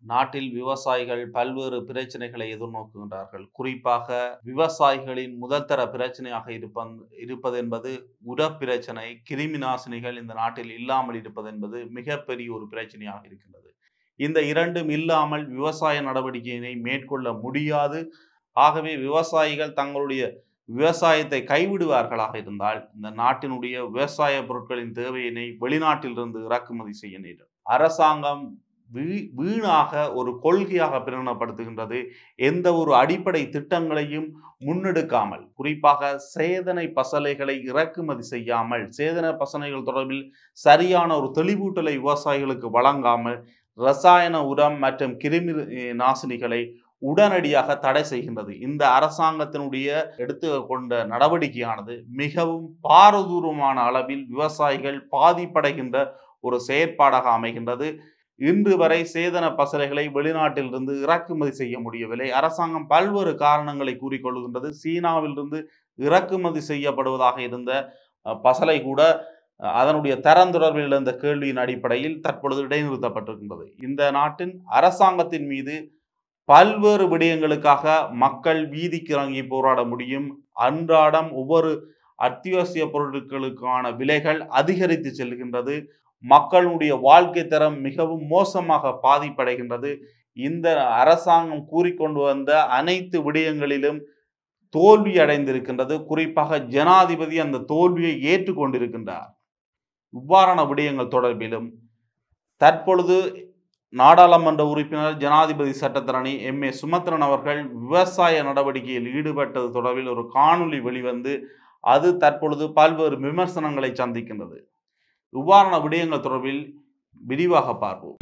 நாட்டில் விவசாயிகள் பல்வேறு பிரச்சனைகளை எதிர்நோக்குகின்றார்கள் குறிப்பாக விவசாயிகளின் முதல்தர பிரச்சனையாக இருப்ப இருப்பது என்பது உர பிரச்சனை கிருமி நாசினிகள் இந்த நாட்டில் இல்லாமல் இருப்பது என்பது மிகப்பெரிய ஒரு பிரச்சனையாக இருக்கின்றது இந்த இரண்டும் இல்லாமல் விவசாய நடவடிக்கையினை மேற்கொள்ள முடியாது ஆகவே விவசாயிகள் தங்களுடைய விவசாயத்தை கைவிடுவார்களாக இருந்தால் இந்த நாட்டினுடைய விவசாய பொருட்களின் தேவையினை வெளிநாட்டிலிருந்து இறக்குமதி செய்ய நேரும் அரசாங்கம் வீ- வீணாக ஒரு கொள்கையாக பிரகடனப்படுத்துகின்றது எந்த ஒரு அடிப்படை திட்டங்களையும் முன்னெடுக்காமல் குறிப்பாக சேதனை பசலைகளை இறக்குமதி செய்யாமல் சேதன பசலைகள் தொடர்பில் சரியான ஒரு தெளிவூட்டலை விவசாயிகளுக்கு வழங்காமல் ரசாயன உரம் மற்றும் கிருமி அஹ், நாசினிகளை உடனடியாக தடை செய்கின்றது இந்த அரசாங்கத்தினுடைய எடுத்து கொண்ட நடவடிக்கையானது மிகவும் பாரதூரமான அளவில் விவசாயிகள் பாதிப்படைகின்ற ஒரு செயற்பாடாக அமைகின்றது இன்று வரை சேதன பசலைகளை வெளிநாட்டிலிருந்து இறக்குமதி செய்ய முடியவில்லை அரசாங்கம் பல்வேறு காரணங்களை கூறிக்கொள்கின்றது சீனாவிலிருந்து இறக்குமதி செய்யப்படுவதாக இருந்த அஹ், பசலை கூட அஹ், அதனுடைய தரம் தொடர்பில் இருந்த கேள்வியின் அடிப்படையில் தற்பொழுது இடைநிறுத்தப்பட்டிருக்கின்றது இந்த நாட்டின் அரசாங்கத்தின் மீது பல்வேறு விடயங்களுக்காக மக்கள் வீதிக்கு இறங்கி போராட முடியும் அன்றாடம் ஒவ்வொரு அத்தியாவசிய பொருட்களுக்கான விலைகள் அதிகரித்து செல்கின்றது மக்களுடைய வாழ்க்கை தரம் மிகவும் மோசமாக பாதிப்படைகின்றது இந்த அரசாங்கம் கூறிக்கொண்டு வந்த அனைத்து விடயங்களிலும் தோல்வி அடைந்திருக்கின்றது குறிப்பாக ஜனாதிபதி அந்த தோல்வியை ஏற்றுக்கொண்டிருக்கின்றார் இவ்வாறான விடயங்கள் தொடர்பிலும் தற்பொழுது நாடாளுமன்ற உறுப்பினர் ஜனாதிபதி சட்டத்தரணி எம் ஏ சுமத்ரன் அவர்கள் விவசாய நடவடிக்கையில் ஈடுபட்டது தொடர்பில் ஒரு காணொளி வெளிவந்து அது தற்பொழுது பல்வேறு விமர்சனங்களை சந்திக்கின்றது இவ்வாறான விடயங்கள் தொடர்பில் விரிவாக பார்ப்போம்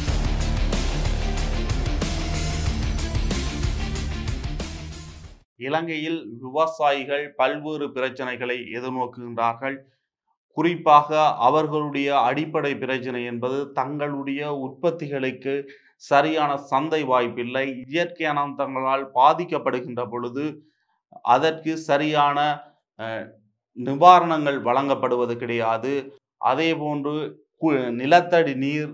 இலங்கையில் விவசாயிகள் பல்வேறு பிரச்சனைகளை எதிர்நோக்குகின்றார்கள் குறிப்பாக அவர்களுடைய அடிப்படை பிரச்சனை என்பது தங்களுடைய உற்பத்திகளுக்கு சரியான சந்தை வாய்ப்பில்லை இயற்கை அனர்த்தங்களால் பாதிக்கப்படுகின்ற பொழுது அதற்கு சரியான அஹ், நிவாரணங்கள் வழங்கப்படுவது கிடையாது அதே போன்று கு- நிலத்தடி நீர்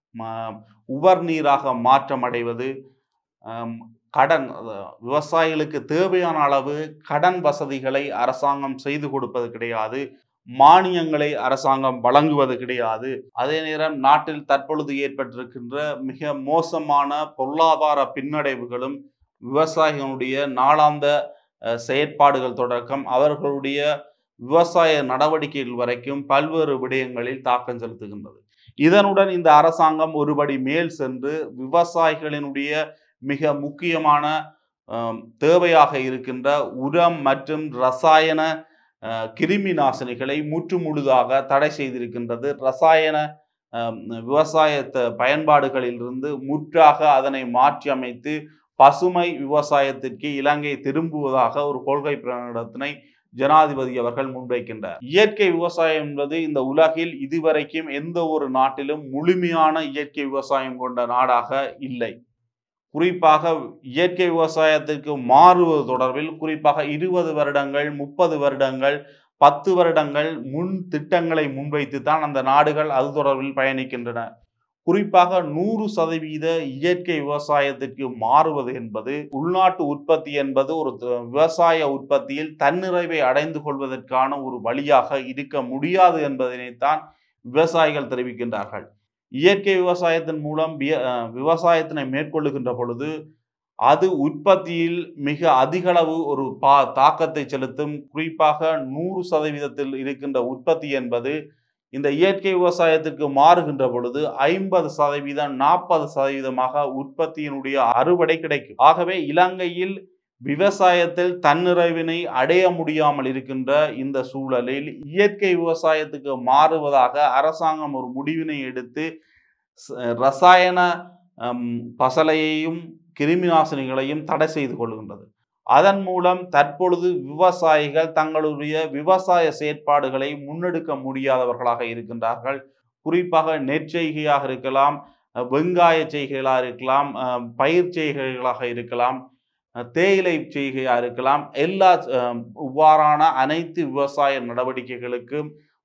ம- உவர் நீராக மாற்றமடைவது ஆம், கடன் அஹ், விவசாயிகளுக்கு தேவையான அளவு கடன் வசதிகளை அரசாங்கம் செய்து கொடுப்பது கிடையாது மானியங்களை அரசாங்கம் வழங்குவது கிடையாது அதே நேரம் நாட்டில் தற்பொழுது ஏற்பட்டிருக்கின்ற மிக மோசமான பொருளாதார பின்னடைவுகளும் விவசாயிகளுடைய நாளாந்த அஹ், செயற்பாடுகள் தொடக்கம் அவர்களுடைய விவசாய நடவடிக்கைகள் வரைக்கும் பல்வேறு விடயங்களில் தாக்கம் செலுத்துகின்றது இதனுடன் இந்த அரசாங்கம் ஒருபடி மேல் சென்று விவசாயிகளினுடைய மிக முக்கியமான ஆம், தேவையாக இருக்கின்ற உரம் மற்றும் ரசாயன அஹ், கிருமி நாசினிகளை முற்றுமுழுதாக தடை செய்திருக்கின்றது ரசாயன ஆம், விவசாய த- பயன்பாடுகளிலிருந்து முற்றாக அதனை மாற்றி அமைத்து பசுமை விவசாயத்திற்கு இலங்கை திரும்புவதாக ஒரு கொள்கை பிரகடனத்தினை ஜனாதிபதி அவர்கள் முன்வைக்கின்றார் இயற்கை விவசாயம் என்பது இந்த உலகில் இதுவரைக்கும் எந்த ஒரு நாட்டிலும் முழுமையான இயற்கை விவசாயம் கொண்ட நாடாக இல்லை குறிப்பாக இயற்கை விவசாயத்திற்கு மாறுவது தொடர்பில் குறிப்பாக இருபது வருடங்கள் முப்பது வருடங்கள் பத்து வருடங்கள் முன் திட்டங்களை முன்வைத்து தான் அந்த நாடுகள் அது தொடர்பில் பயணிக்கின்றன குறிப்பாக நூறு சதவீத இயற்கை விவசாயத்திற்கு மாறுவது என்பது உள்நாட்டு உற்பத்தி என்பது ஒரு த- விவசாய உற்பத்தியில் தன்னிறைவை அடைந்து கொள்வதற்கான ஒரு வழியாக இருக்க முடியாது என்பதனைத்தான் விவசாயிகள் தெரிவிக்கின்றார்கள் இயற்கை விவசாயத்தின் மூலம் விய- அஹ் விவசாயத்தினை மேற்கொள்ளுகின்ற பொழுது அது உற்பத்தியில் மிக அதிகளவு ஒரு பா தாக்கத்தை செலுத்தும் குறிப்பாக நூறு சதவீதத்தில் இருக்கின்ற உற்பத்தி என்பது இந்த இயற்கை விவசாயத்திற்கு மாறுகின்ற பொழுது ஐம்பது சதவீதம் நாற்பது சதவீதமாக உற்பத்தியினுடைய அறுவடை கிடைக்கும் ஆகவே இலங்கையில் விவசாயத்தில் தன்னிறைவினை அடைய முடியாமல் இருக்கின்ற இந்த சூழலில் இயற்கை விவசாயத்துக்கு மாறுவதாக அரசாங்கம் ஒரு முடிவினை எடுத்து ச- ரசாயன ஹம், பசலையையும் கிருமி நாசினிகளையும் தடை செய்து கொள்கின்றது அதன் மூலம் தற்பொழுது விவசாயிகள் தங்களுடைய விவசாய செயற்பாடுகளை முன்னெடுக்க முடியாதவர்களாக இருக்கின்றார்கள் குறிப்பாக நெற்செய்கையாக இருக்கலாம் அஹ், வெங்காய செய்கைகளாக இருக்கலாம் அஹ், பயிர் செய்கைகளாக இருக்கலாம் அஹ், தேயிலை செய்கையாக இருக்கலாம் எல்லா அஹ், இவ்வாறான அனைத்து விவசாய நடவடிக்கைகளுக்கும்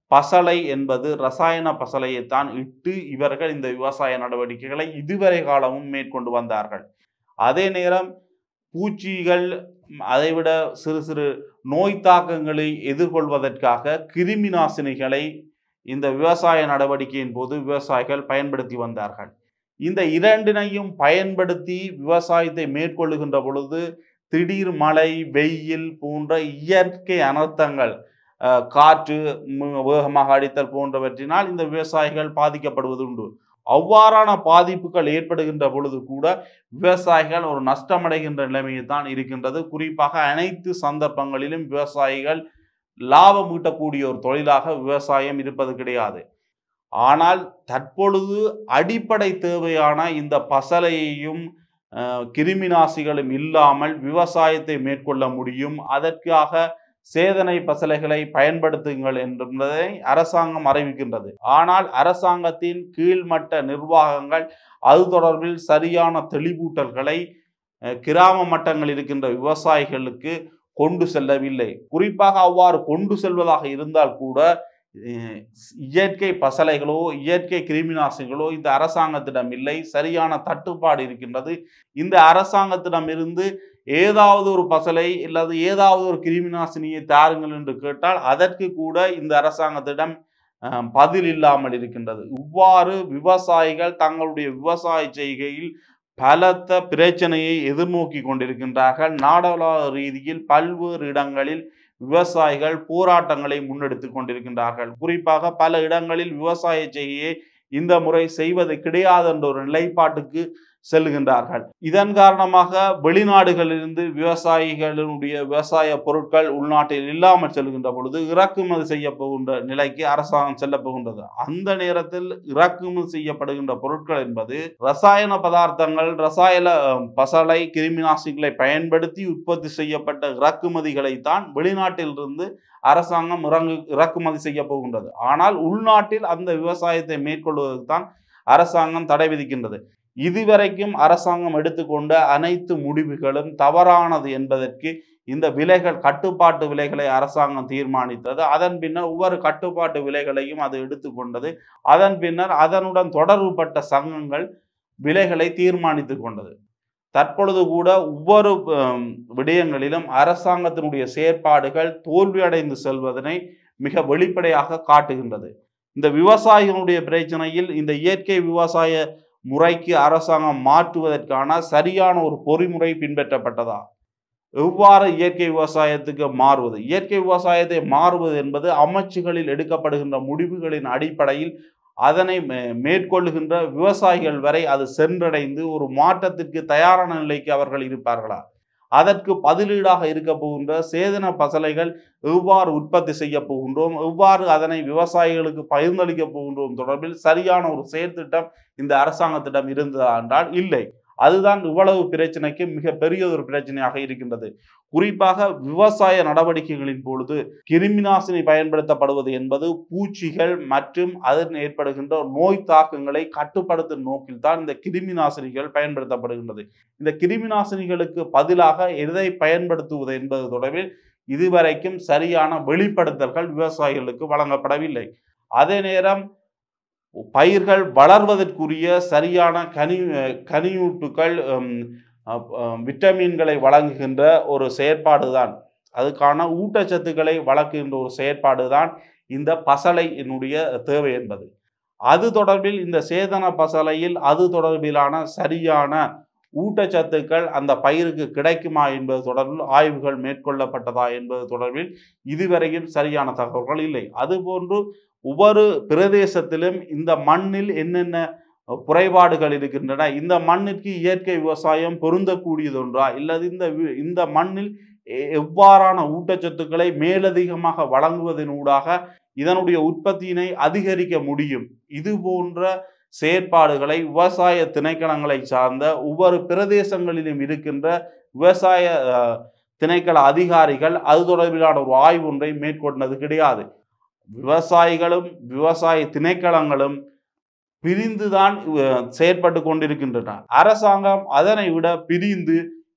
பசலை என்பது ரசாயன பசலையைத்தான் இட்டு இவர்கள் இந்த விவசாய நடவடிக்கைகளை இதுவரை காலமும் மேற்கொண்டு வந்தார்கள் அதே நேரம் பூச்சிகள் ம், அதைவிட சிறு சிறு நோய் தாக்கங்களை எதிர்கொள்வதற்காக கிருமி நாசினிகளை இந்த விவசாய நடவடிக்கையின் போது விவசாயிகள் பயன்படுத்தி வந்தார்கள் இந்த இரண்டினையும் பயன்படுத்தி விவசாயத்தை மேற்கொள்ளுகின்ற பொழுது திடீர் மழை வெயில் போன்ற இயற்கை அனர்த்தங்கள் அஹ், காற்று ம், வேகமாக அடித்தல் போன்றவற்றினால் இந்த விவசாயிகள் பாதிக்கப்படுவது உண்டு அவ்வாறான பாதிப்புகள் ஏற்படுகின்ற பொழுது கூட விவசாயிகள் ஒரு நஷ்டமடைகின்ற நிலைமையில் தான் இருக்கின்றது குறிப்பாக அனைத்து சந்தர்ப்பங்களிலும் விவசாயிகள் லாபம் ஈட்டக்கூடிய ஒரு தொழிலாக விவசாயம் இருப்பது கிடையாது ஆனால் தற்பொழுது அடிப்படை தேவையான இந்த பசலையையும் அஹ், கிருமிநாசிகளும் இல்லாமல் விவசாயத்தை மேற்கொள்ள முடியும் அதற்காக சேதனை பசலைகளை பயன்படுத்துங்கள் என்பதை அரசாங்கம் அறிவிக்கின்றது ஆனால் அரசாங்கத்தின் கீழ்மட்ட நிர்வாகங்கள் அது தொடர்பில் சரியான தெளிவூட்டல்களை அஹ், கிராம மட்டங்களில் இருக்கின்ற விவசாயிகளுக்கு கொண்டு செல்லவில்லை குறிப்பாக அவ்வாறு கொண்டு செல்வதாக இருந்தால் கூட அஹ், இயற்கை பசலைகளோ இயற்கை கிருமிநாசினிகளோ இந்த அரசாங்கத்திடம் இல்லை சரியான தட்டுப்பாடு இருக்கின்றது இந்த அரசாங்கத்திடம் இருந்து ஏதாவது ஒரு பசலை அல்லது ஏதாவது ஒரு கிருமிநாசினியை தாருங்கள் என்று கேட்டால் அதற்கு கூட இந்த அரசாங்கத்திடம் அஹ், பதில் இல்லாமல் இருக்கின்றது இவ்வாறு விவசாயிகள் தங்களுடைய விவசாய செய்கையில் பலத்த பிரச்சனையை எதிர்நோக்கி கொண்டிருக்கின்றார்கள் நாடாளுமன்ற ரீதியில் பல்வேறு இடங்களில் விவசாயிகள் போராட்டங்களை முன்னெடுத்து கொண்டிருக்கின்றார்கள் குறிப்பாக பல இடங்களில் விவசாய செய்கையை இந்த முறை செய்வது கிடையாது என்ற ஒரு நிலைப்பாட்டுக்கு செல்கின்றார்கள் இதன் காரணமாக வெளிநாடுகளிலிருந்து விவசாயிகளுடைய விவசாய பொருட்கள் உள்நாட்டில் இல்லாமல் செல்கின்ற பொழுது இறக்குமதி செய்ய போகின்ற நிலைக்கு அரசாங்கம் செல்ல போகின்றது அந்த நேரத்தில் இறக்குமதி செய்யப்படுகின்ற பொருட்கள் என்பது ரசாயன பதார்த்தங்கள் ரசாயன அஹ், பசலை கிருமிநாசினிகளை பயன்படுத்தி உற்பத்தி செய்யப்பட்ட இறக்குமதிகளை தான் வெளிநாட்டிலிருந்து அரசாங்கம் இறங்கு இறக்குமதி செய்ய போகின்றது ஆனால் உள்நாட்டில் அந்த விவசாயத்தை மேற்கொள்வதற்கு தான் அரசாங்கம் தடை விதிக்கின்றது இதுவரைக்கும் அரசாங்கம் எடுத்துக்கொண்ட அனைத்து முடிவுகளும் தவறானது என்பதற்கு இந்த விலைகள் கட்டுப்பாட்டு விலைகளை அரசாங்கம் தீர்மானித்தது அதன் பின்னர் ஒவ்வொரு கட்டுப்பாட்டு விலைகளையும் அது எடுத்துக்கொண்டது அதன் பின்னர் அதனுடன் தொடர்புபட்ட சங்கங்கள் விலைகளை தீர்மானித்து கொண்டது தற்பொழுது கூட ஒவ்வொரு ஹம், விடயங்களிலும் அரசாங்கத்தினுடைய செயற்பாடுகள் தோல்வியடைந்து செல்வதனை மிக வெளிப்படையாக காட்டுகின்றது இந்த விவசாயிகளுடைய பிரச்சனையில் இந்த இயற்கை விவசாய முறைக்கு அரசாங்கம் மாற்றுவதற்கான சரியான ஒரு பொறிமுறை பின்பற்றப்பட்டதா எவ்வாறு இயற்கை விவசாயத்துக்கு மாறுவது இயற்கை விவசாயத்தை மாறுவது என்பது அமைச்சுகளில் எடுக்கப்படுகின்ற முடிவுகளின் அடிப்படையில் அதனை மே- மேற்கொள்ளுகின்ற விவசாயிகள் வரை அது சென்றடைந்து ஒரு மாற்றத்திற்கு தயாரான நிலைக்கு அவர்கள் இருப்பார்களா அதற்கு பதிலீடாக இருக்க போகின்ற சேதன பசலைகள் எவ்வாறு உற்பத்தி செய்ய போகின்றோம் எவ்வாறு அதனை விவசாயிகளுக்கு பகிர்ந்தளிக்க போகின்றோம் தொடர்பில் சரியான ஒரு செயற்திட்டம் இந்த அரசாங்கத்திடம் இருந்ததா என்றால் இல்லை அதுதான் இவ்வளவு பிரச்சனைக்கு மிக பெரிய ஒரு பிரச்சனையாக இருக்கின்றது குறிப்பாக விவசாய நடவடிக்கைகளின் பொழுது கிருமிநாசினி பயன்படுத்தப்படுவது என்பது பூச்சிகள் மற்றும் அதில் ஏற்படுகின்ற நோய் தாக்கங்களை கட்டுப்படுத்தும் நோக்கில் தான் இந்த கிருமிநாசினிகள் பயன்படுத்தப்படுகின்றது இந்த கிருமிநாசினிகளுக்கு பதிலாக எதை பயன்படுத்துவது என்பது தொடர்பில் இதுவரைக்கும் சரியான வெளிப்படுத்தல்கள் விவசாயிகளுக்கு வழங்கப்படவில்லை அதே நேரம் பயிர்கள் வளர்வதற்குரிய சரியான கனி கனியூட்டுக்கள் ஹம், அப்- அஹ், விட்டமின்களை வழங்குகின்ற ஒரு செயற்பாடு தான் அதுக்கான ஊட்டச்சத்துக்களை வழங்குகின்ற ஒரு செயற்பாடு தான் இந்த பசலையினுடைய தேவை என்பது அது தொடர்பில் இந்த சேதன பசலையில் அது தொடர்பிலான சரியான ஊட்டச்சத்துக்கள் அந்த பயிருக்கு கிடைக்குமா என்பது தொடர்பில் ஆய்வுகள் மேற்கொள்ளப்பட்டதா என்பது தொடர்பில் இதுவரையில் சரியான தகவல்கள் இல்லை அதுபோன்று ஒவ்வொரு பிரதேசத்திலும் இந்த மண்ணில் என்னென்ன குறைபாடுகள் இருக்கின்றன இந்த மண்ணிற்கு இயற்கை விவசாயம் பொருந்தக்கூடியதொன்றா இல்லது இந்த வி- இந்த மண்ணில் எ- எவ்வாறான ஊட்டச்சத்துக்களை மேலதிகமாக வழங்குவதனூடாக இதனுடைய உற்பத்தியினை அதிகரிக்க முடியும் இது போன்ற செயற்பாடுகளை விவசாய திணைக்களங்களை சார்ந்த ஒவ்வொரு பிரதேசங்களிலும் இருக்கின்ற விவசாய அஹ், திணைக்கள அதிகாரிகள் அது தொடர்பிலான ஒரு ஆய்வு ஒன்றை மேற்கொண்டது கிடையாது விவசாயிகளும் விவசாய திணைக்களங்களும் பிரிந்துதான் அஹ், செயற்பட்டு கொண்டிருக்கின்றன அரசாங்கம் அதனை விட பிரிந்து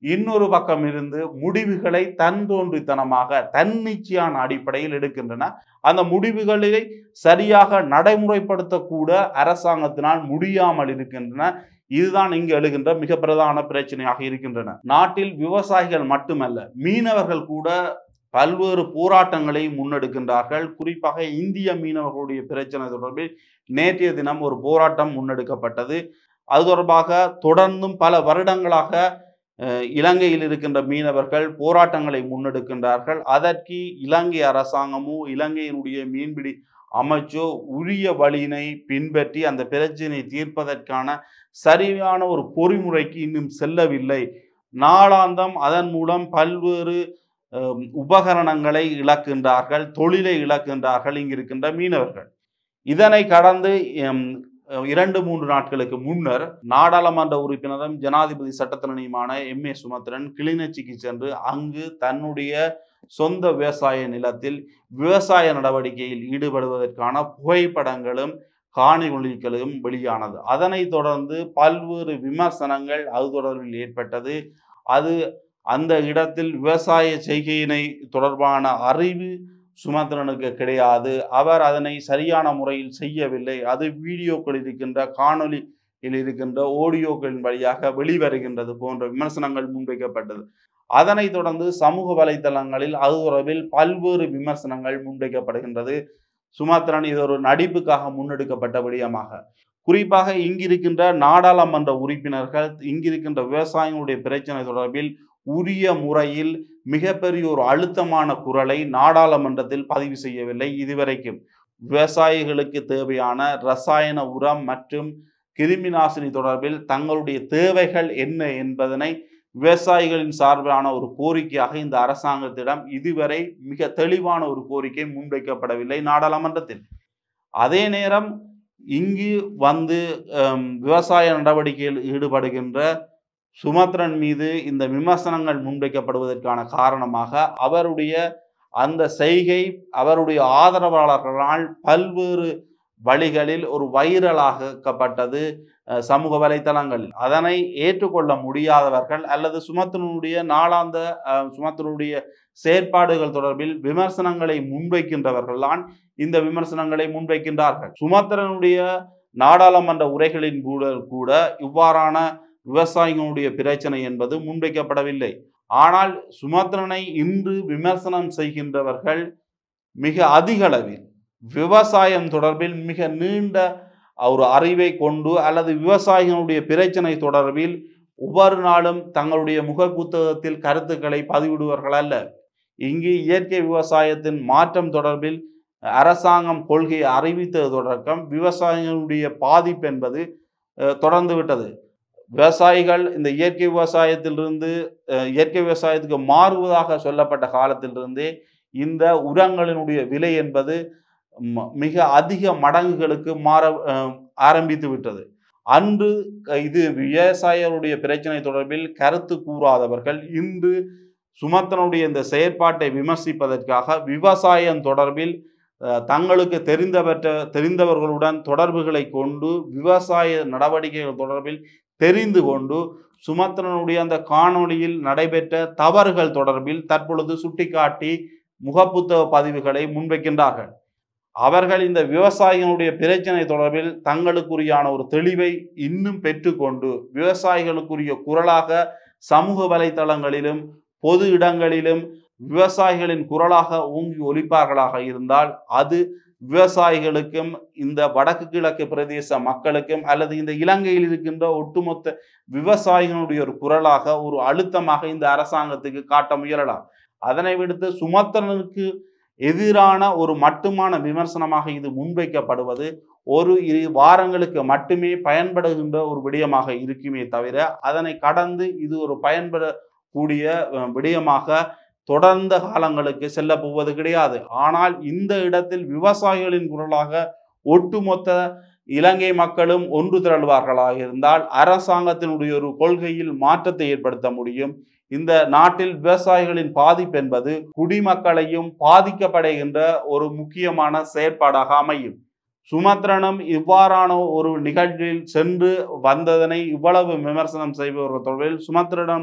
இன்னொரு பக்கம் இருந்து முடிவுகளை தன்தோன்றித்தனமாக தன்னிச்சையான அடிப்படையில் எடுக்கின்றன அந்த முடிவுகளை சரியாக நடைமுறைப்படுத்தக்கூட அரசாங்கத்தினால் முடியாமல் இருக்கின்றன இதுதான் இங்கு எழுகின்ற மிக பிரதான பிரச்சனையாக இருக்கின்றன நாட்டில் விவசாயிகள் மட்டுமல்ல மீனவர்கள் கூட பல்வேறு போராட்டங்களை முன்னெடுக்கின்றார்கள் குறிப்பாக இந்திய மீனவர்களுடைய பிரச்சனை தொடர்பில் நேற்றைய தினம் ஒரு போராட்டம் முன்னெடுக்கப்பட்டது அது தொடர்பாக தொடர்ந்தும் பல வருடங்களாக அஹ், இலங்கையில் இருக்கின்ற மீனவர்கள் போராட்டங்களை முன்னெடுக்கின்றார்கள் அதற்கு இலங்கை அரசாங்கமோ இலங்கையினுடைய மீன்பிடி அமைச்சோ உரிய வழியினை பின்பற்றி அந்த பிரச்சனையை தீர்ப்பதற்கான சரியான ஒரு பொறிமுறைக்கு இன்னும் செல்லவில்லை நாளாந்தம் அதன் மூலம் பல்வேறு அஹ், உபகரணங்களை இழக்கின்றார்கள் தொழிலை இழக்கின்றார்கள் இங்கிருக்கின்ற மீனவர்கள் இதனை கடந்து எம், இரண்டு மூன்று நாட்களுக்கு முன்னர் நாடாளுமன்ற உறுப்பினரும் ஜனாதிபதி சட்டத்தரணியுமான எம் ஏ சுமத்திரன் கிளிநொச்சிக்கு சென்று அங்கு தன்னுடைய சொந்த விவசாய நிலத்தில் விவசாய நடவடிக்கையில் ஈடுபடுவதற்கான புகைப்படங்களும் காணொளிகளும் வெளியானது அதனைத் தொடர்ந்து பல்வேறு விமர்சனங்கள் அது தொடர்பில் ஏற்பட்டது அது அந்த இடத்தில் விவசாய செய்கையினை தொடர்பான அறிவு சுமந்திரனுக்கு கிடையாது அவர் அதனை சரியான முறையில் செய்யவில்லை அது வீடியோக்கள் இருக்கின்ற காணொளியில் இருக்கின்ற ஆடியோக்களின் வழியாக வெளிவருகின்றது போன்ற விமர்சனங்கள் முன்வைக்கப்பட்டது அதனைத் தொடர்ந்து சமூக வலைத்தளங்களில் அது தொடர்பில் பல்வேறு விமர்சனங்கள் முன்வைக்கப்படுகின்றது சுமத்திரன் இது ஒரு நடிப்புக்காக முன்னெடுக்கப்பட்ட விடயமாக குறிப்பாக இங்கிருக்கின்ற நாடாளுமன்ற உறுப்பினர்கள் இங்கிருக்கின்ற விவசாயிகளுடைய பிரச்சனை தொடர்பில் உரிய முறையில் மிகப்பெரிய ஒரு அழுத்தமான குரலை நாடாளுமன்றத்தில் பதிவு செய்யவில்லை இதுவரைக்கும் விவசாயிகளுக்கு தேவையான ரசாயன உரம் மற்றும் கிருமி நாசினி தொடர்பில் தங்களுடைய தேவைகள் என்ன என்பதனை விவசாயிகளின் சார்பான ஒரு கோரிக்கையாக இந்த அரசாங்கத்திடம் இதுவரை மிக தெளிவான ஒரு கோரிக்கை முன்வைக்கப்படவில்லை நாடாளுமன்றத்தில் அதே நேரம் இங்கு வந்து ஹம், விவசாய நடவடிக்கையில் ஈடுபடுகின்ற சுமத்ரன் மீது இந்த விமர்சனங்கள் முன்வைக்கப்படுவதற்கான காரணமாக அவருடைய அந்த செய்கை அவருடைய ஆதரவாளர்களால் பல்வேறு வழிகளில் ஒரு வைரலாக்கப்பட்டது அஹ், சமூக வலைத்தளங்களில் அதனை ஏற்றுக்கொள்ள முடியாதவர்கள் அல்லது சுமத்தினுடைய நாளாந்த அஹ், சுமத்தினுடைய செயற்பாடுகள் தொடர்பில் விமர்சனங்களை முன்வைக்கின்றவர்கள் தான் இந்த விமர்சனங்களை முன்வைக்கின்றார்கள் சுமத்திரனுடைய நாடாளுமன்ற உரைகளின் கூட கூட இவ்வாறான விவசாயிகளுடைய பிரச்சனை என்பது முன்வைக்கப்படவில்லை ஆனால் சுமத்திரனை இன்று விமர்சனம் செய்கின்றவர்கள் மிக அதிக அளவில் விவசாயம் தொடர்பில் மிக நீண்ட ஒரு அறிவை கொண்டு அல்லது விவசாயிகளுடைய பிரச்சனை தொடர்பில் ஒவ்வொரு நாளும் தங்களுடைய முக புத்தகத்தில் கருத்துக்களை பதிவிடுவார்கள் அல்ல இங்கு இயற்கை விவசாயத்தின் மாற்றம் தொடர்பில் அரசாங்கம் கொள்கையை அறிவித்தது தொடக்கம் விவசாயிகளுடைய பாதிப்பு என்பது அஹ், தொடர்ந்து விட்டது விவசாயிகள் இந்த இயற்கை விவசாயத்திலிருந்து அஹ், இயற்கை விவசாயத்துக்கு மாறுவதாக சொல்லப்பட்ட காலத்திலிருந்தே இந்த உரங்களினுடைய விலை என்பது ம- மிக அதிக மடங்குகளுக்கு மாற அஹ், ஆரம்பித்து விட்டது அன்று அஹ், இது விவசாயிகளுடைய பிரச்சனை தொடர்பில் கருத்து கூறாதவர்கள் இன்று சுமத்தனுடைய இந்த செயற்பாட்டை விமர்சிப்பதற்காக விவசாயம் தொடர்பில் அஹ், தங்களுக்கு தெரிந்தவற்ற தெரிந்தவர்களுடன் தொடர்புகளை கொண்டு விவசாய நடவடிக்கைகள் தொடர்பில் தெரிந்து கொண்டு சுமத்திரனுடைய அந்த காணொளியில் நடைபெற்ற தவறுகள் தொடர்பில் தற்பொழுது சுட்டிக்காட்டி முகப்புத்தக பதிவுகளை முன்வைக்கின்றார்கள் அவர்கள் இந்த விவசாயிகளுடைய பிரச்சனை தொடர்பில் தங்களுக்குரியான ஒரு தெளிவை இன்னும் பெற்றுக்கொண்டு விவசாயிகளுக்குரிய குரலாக சமூக வலைத்தளங்களிலும் பொது இடங்களிலும் விவசாயிகளின் குரலாக ஓங்கி ஒலிப்பார்களாக இருந்தால் அது விவசாயிகளுக்கும் இந்த வடக்கு கிழக்கு பிரதேச மக்களுக்கும் அல்லது இந்த இலங்கையில் இருக்கின்ற ஒட்டுமொத்த விவசாயிகளுடைய ஒரு குரலாக ஒரு அழுத்தமாக இந்த அரசாங்கத்துக்கு காட்ட முயலலாம் அதனை விடுத்து சுமத்திரனுக்கு எதிரான ஒரு மட்டுமான விமர்சனமாக இது முன்வைக்கப்படுவது ஒரு இரு வாரங்களுக்கு மட்டுமே பயன்படுகின்ற ஒரு விடயமாக இருக்குமே தவிர அதனை கடந்து இது ஒரு பயன்படக்கூடிய அஹ், விடயமாக தொடர்ந்த காலங்களுக்கு செல்ல போவது கிடையாது ஆனால் இந்த இடத்தில் விவசாயிகளின் குரலாக ஒட்டுமொத்த இலங்கை மக்களும் ஒன்று திரள்வார்களாக இருந்தால் அரசாங்கத்தினுடைய ஒரு கொள்கையில் மாற்றத்தை ஏற்படுத்த முடியும் இந்த நாட்டில் விவசாயிகளின் பாதிப்பு என்பது குடிமக்களையும் பாதிக்கப்படுகின்ற ஒரு முக்கியமான செயற்பாடாக அமையும் சுமத்ரனும் இவ்வாறான ஒரு நிகழ்வில் சென்று வந்ததனை இவ்வளவு விமர்சனம் செய்பவர்கள் தொடர்பில் சுமத்ரனம்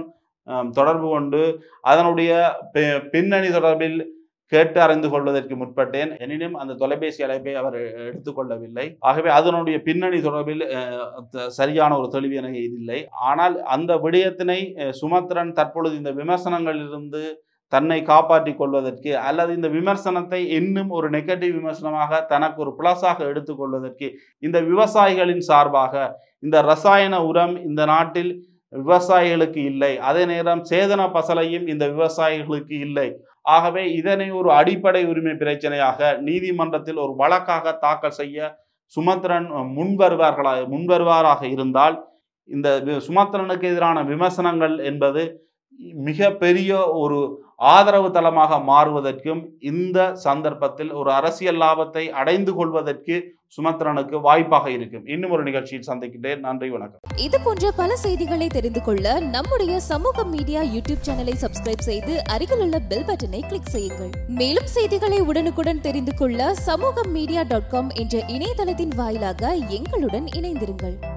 அஹ், தொடர்பு கொண்டு அதனுடைய பி- பின்னணி தொடர்பில் கேட்டு அறிந்து கொள்வதற்கு முற்பட்டேன் எனினும் அந்த தொலைபேசி அழைப்பை அவர் எ- எடுத்துக்கொள்ளவில்லை ஆகவே அதனுடைய பின்னணி தொடர்பில் அஹ், த- சரியான ஒரு தெளிவு எனக்கு இல்லை ஆனால் அந்த விடயத்தினை அஹ், சுமத்ரன் தற்பொழுது இந்த விமர்சனங்களிலிருந்து தன்னை காப்பாற்றிக் கொள்வதற்கு அல்லது இந்த விமர்சனத்தை இன்னும் ஒரு நெகட்டிவ் விமர்சனமாக தனக்கு ஒரு பிளஸாக எடுத்துக்கொள்வதற்கு இந்த விவசாயிகளின் சார்பாக இந்த ரசாயன உரம் இந்த நாட்டில் விவசாயிகளுக்கு இல்லை அதே நேரம் சேதன பசலையும் இந்த விவசாயிகளுக்கு இல்லை ஆகவே இதனை ஒரு அடிப்படை உரிமை பிரச்சனையாக நீதிமன்றத்தில் ஒரு வழக்காக தாக்கல் செய்ய சுமத்ரன் முன்வருவார்களா முன்வருவாராக இருந்தால் இந்த வி- சுமத்ரனுக்கு எதிரான விமர்சனங்கள் என்பது மிக பெரிய ஒரு ஆதரவு தளமாக மாறுவதற்கும் இந்த சந்தர்ப்பத்தில் ஒரு அரசியல் லாபத்தை அடைந்து கொள்வதற்கு சுமத்ரனுக்கு வாய்ப்பாக இருக்கும் இன்னும் ஒரு நிகழ்ச்சியில் சந்திக்கின்றேன் நன்றி வணக்கம் இது போன்ற பல செய்திகளை தெரிந்து கொள்ள நம்முடைய சமூக மீடியா யூடியூப் சேனலை சப்ஸ்கிரைப் செய்து அருகில் உள்ள பெல் பட்டனை கிளிக் செய்யுங்கள் மேலும் செய்திகளை உடனுக்குடன் தெரிந்து கொள்ள சமூக மீடியா டாட் காம் என்ற இணையதளத்தின் வாயிலாக எங்களுடன் இணைந்திருங்கள்